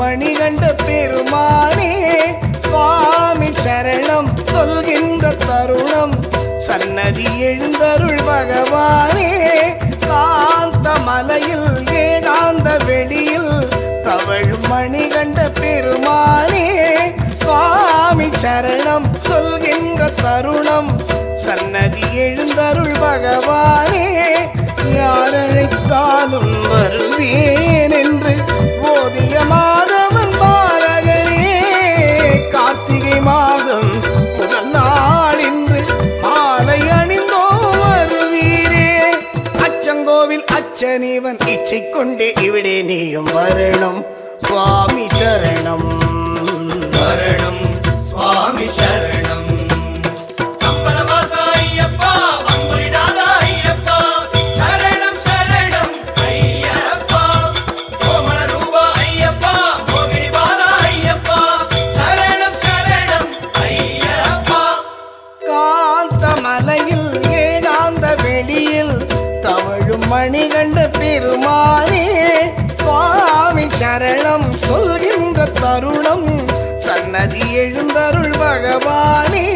மணிகண்ட பெருமானே சுவாமி சரணம் சொல்கின்ற தருணம் சன்னதி எழுந்தருள் பகவானே காந்த மலையில் ஏகாந்த வெளியில் தவழும் மணிகண்ட பெருமானே சுவாமி சரணம் சொல்கின்ற தருணம் சன்னதி எழுந்தருள் பகவானே யார் அழைத்தாலும் வருவேன் என்று போதிய மாதவன் பாரகரே கார்த்திகை மாதம் முதல் நாள் இன்று மாலை அணிந்தோ வருவீரே அச்சங்கோவில் அச்சனீவன் இச்சை கொண்டே இவிடே நீயும் வரணும் சுவாமி சரணம் சரணம் சுவாமி சரணம் அம்பலவாசா ஐயப்பா அம்புலிநாதா ஐயப்பா சரணம் சரணம் ஐயப்பா கோமள ரூபா ஐயப்பா மோகினி பாலா ஐயப்பா சரணம் சரணம் ஐயப்பா காந்த மலையில் ஏகாந்த வெளியில் தவழும் மணிகண்ட பெருமானே சுவாமி சரணம் சொல்கின்ற தருணம் சன்னதி எழுந்தருள் பகவானே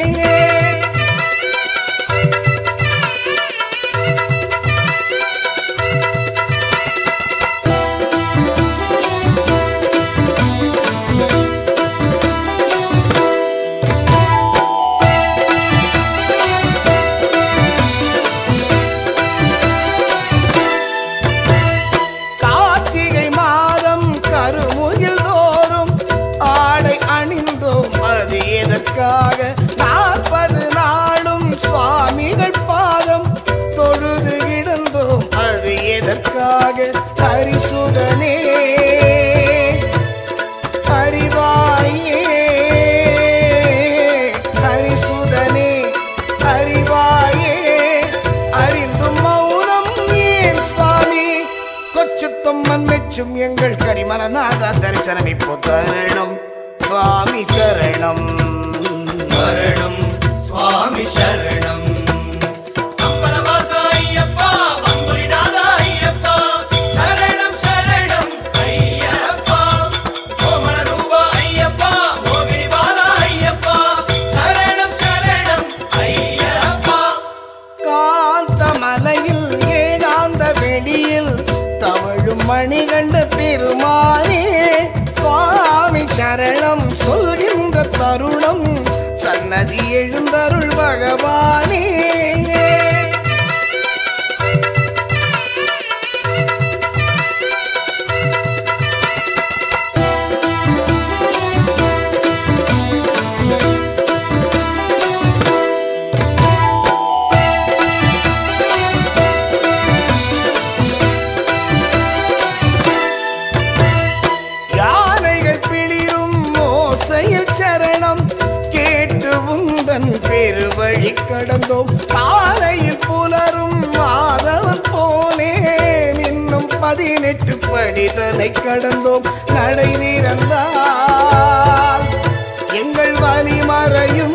கார்த்திகை மாதம் கருமுகில் தோறும் ஆடை அணிந்தோம் அது எதற்காக நாற்பது நாளும் சுவாமிகள் பாதம் தொழுது கிடந்தோம் அது எதற்காக ஹரிசுதனே அறிவாயே ஹரிசுதனே அறிவாயே அறிந்தும் மௌனம் ஏன் சுவாமி கொச்சுத்தம்மன் மெச்சும் எங்கள் கரிமலநாத தரிசனம் இப்போ தருணம் சுவாமி சரணம் சரணம் சுவாமி சரணம் அம்பலவாசா ஐயப்பா அம்புலிநாதா ஐயப்பா சரணம் சரணம் ஐயப்பா கோமள ரூபா ஐயப்பா மோகினி பாலா ஐயப்பா சரணம் சரணம் ஐயப்பா காந்த மலையில் ஏகாந்த வெளியில் தவழும் மணிகண்ட பெருமானே சுவாமி சரணம் சொல்கின்ற தருணம் சன்னதி எழுந்தருள் பகவானே யானைகள் பிளிரும் மோசையில் சரணம் கேட்டு உந்தன் பெருவழி கடந்தோம் காலையில் புலரும் மாதவன் போலே இன்னும் பதினெட்டு படிதனை கடந்தோம் நடை நிறந்தால் எங்கள் வலி மறையும்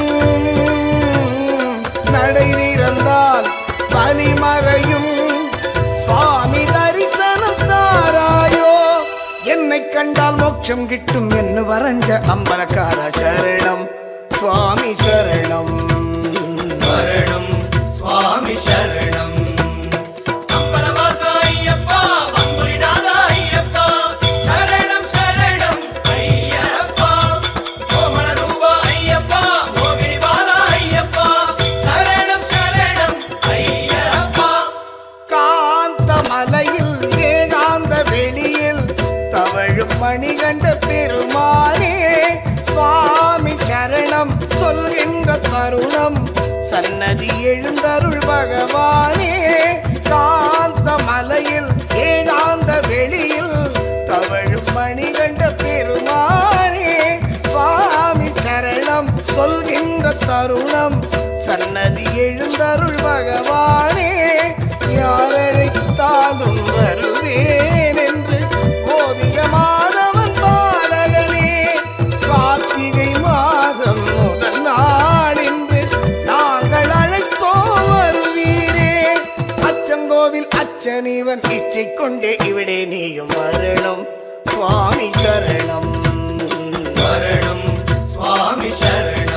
நடை நிறந்தால் வலி மறையும் சுவாமி தரிசனம் தாராயோ என்னை கண்டால் மோட்சம் கிட்டும் என்று வரைஞ்ச அம்பலக்கார சரணம் சுவாமி சரணம் சரணம் சுவாமி சரணம் அம்பலவாசா ஐயப்பா அம்புலிநாதா ஐயப்பா சரணம் சரணம் ஐயப்பா கோமள ரூபா ஐயப்பா மோகினி பாலா ஐயப்பா சரணம் சரணம் ஐயப்பா காந்த மலையில் ஏகாந்த வெளியில் தவழும் மணிகண்ட பெருமானே சுவாமி சரணம் சொல்கின்ற தருணம் சன்னதி எழுந்தருள் பகவானே காந்த மலையில் ஏகாந்த வெளியில் தவழும் மணிகண்ட பெருமானே சுவாமி சரணம் சொல்கின்ற தருணம் சன்னதி எழுந்தருள் பகவானே யார் அழைத்தாலும் வருவேன் என்று போதிய மாதவன் பாலகனே கார்த்திகை மாதம் முதல் நாள் என்று நாங்கள் அழைத்தோ வருவீரே அச்சங்கோவில் அச்சனிவன் இச்சை கொண்டே இவிடே நீயும் வரணும் சுவாமி சரணம் சரணம் சுவாமி சரணம்